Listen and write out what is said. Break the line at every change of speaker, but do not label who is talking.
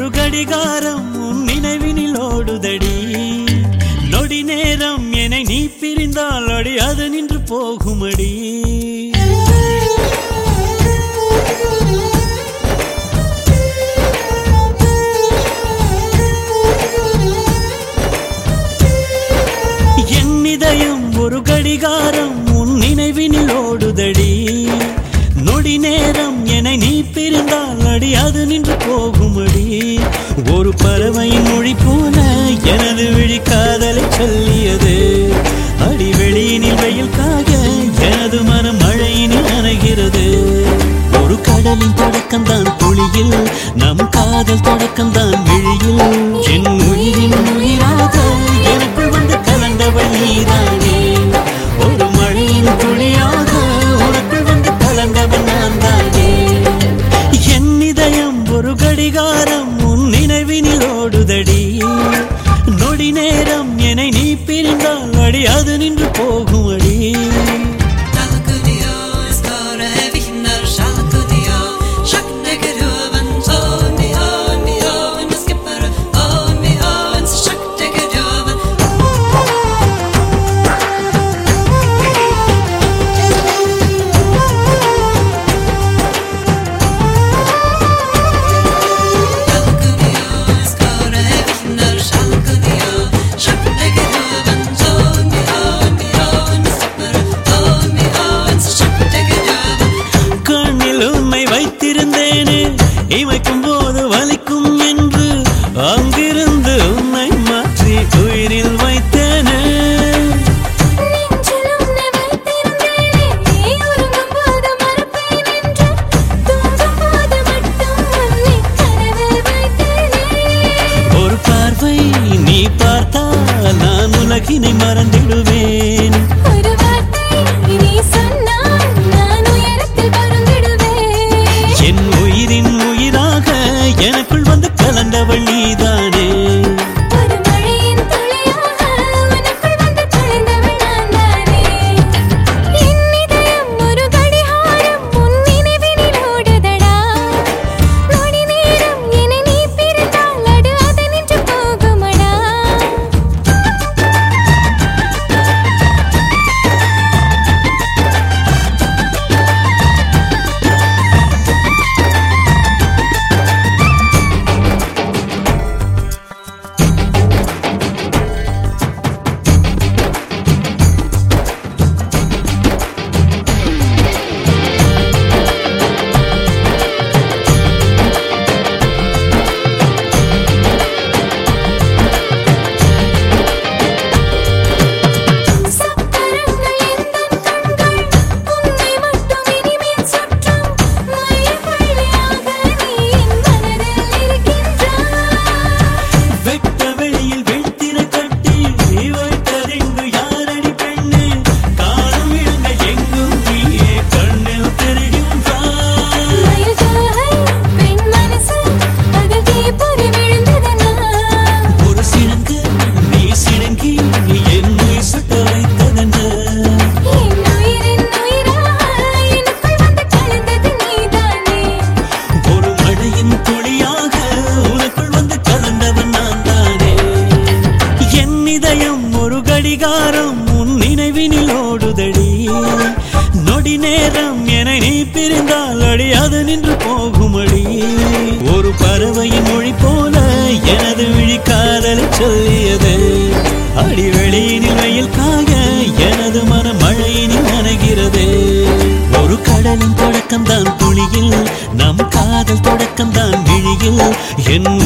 ஒரு கடிகாரம் உன் நினைவினில் ஓடுதடி நொடி நேரம் என்னை நீ பிரிந்தால் அடி அது நின்று போகுமடி என் இதயம் ஒரு கடிகாரம் உன் நினைவினில் ஓடுதடி நொடி நேரம் என்னை நீ பிரிந்தால் அடி அது நின்று போகுமடி ஒரு பறவையின் மொழி போல எனது விழி காதலை சொல்லியது அடி வெளியினில் வெயில்காக எனது மனம் மழையினில் நனைகிறது ஒரு கடலின் தொடக்கம் தான் புளியில் நம் காதல் தொடக்கம் தான் விழியில் என் உயிரின் உயிராக எனக்குள் வந்து கலந்தவள் நீதானே ஒரு மழையின் துளியாக உனக்குள் வந்து கலந்தவன் நான் தானே என் இதயம் ஒரு கடிகாரம் உன் நினைவினில் ஓடுதடி நொடி நேரம் என்னை நீ பிரிந்தால் அடி அது நின்று போகும் அடி
Shalkudio, skora vinner Shalkudio Sjaktegeru, men oh mi oh mi oh En skipper, oh mi oh En sjaktegeru, men Shalkudio, skora vinner Shalkudio Sjaktegeru, men oh mi oh mi oh En skipper, oh mi oh En sjaktegeru, men
கண்ணில் உன்னை வைத்திருந்தேனே இமைக்கும் போது வலிக்கும் என்று அங்கிருந்து உன்னை மாற்றி உயிரில் வைத்தேனே
நெஞ்சில் உன்னை வைத்திருந்தேனே நீ உறங்கும்போது மறப்பேன் என்று தூங்கும்போது மட்டும் உன்னை கனவில் வைத்தேனே
ஒரு பார்வை நீ பார்த்தால் நான் உலகினை மறந்திடுவேன்
ஒரு வார்த்தை நீ சொன்னால் நான் உயரத்தில் பறந்திடுவேன்
என் உயிரின் உயிராக எனக்குள் வந்து கலந்தவள் நீதானே
ஒரு மழையின் துளியாக உனக்குள் வந்து கலந்தவள் நான் தானே என் இதயம் ஒரு கடிகாரம் உன் நினைவினில் ஓடுதடா நொடி நேரம் என்னை நீ பிரிந்தால் அடு அது நின்று போகுமடா சக்கரங்கள் எந்தன் கண்கள் உன்னை மட்டும் இனிமேல் சுற்றும் மையப்புள்ளியாக நீ என் மனதில் இருக்கின்றாய்
வெட்ட வெளியில் வெட்டின கட்டி வைத்தறிந்து யாரடி பெண்ணே காணும் இழங்க எங்கும் நீயே கண்ணில் தெரிகின்றாய்
மயில் தோகை பெண் மனசு அதில் தீப்பொறி விழுந்ததனா
ஒரு சிறங்கு நீ சிறங்கி நீ என் உயிர் சுட்ட வைத்ததென்ன
என் உயிரின் உயிராக எனக்குள் வந்து கலந்தது நீதானே
ஒரு மழையின் துளியாக உனக்குள் வந்து கலந்தவன் நான் தானே என் இதயம் ஒரு கடிகாரம் உன் நினைவினில் ஓடுதடி நொடி நேரம் என நீ பிரிந்தால் அடி அது நின்று போகுமடி ஒரு பறவையின் மொழி போல எனது விழி காதலை சொல்லியது அடி வெளியினில் வெயில்காக எனது மனம் மழையினில் நனைகிறது ஒரு கடலின் தொடக்கம் தான் துளியில் நம் காதல் தொடக்கம் தான் விழியில் என்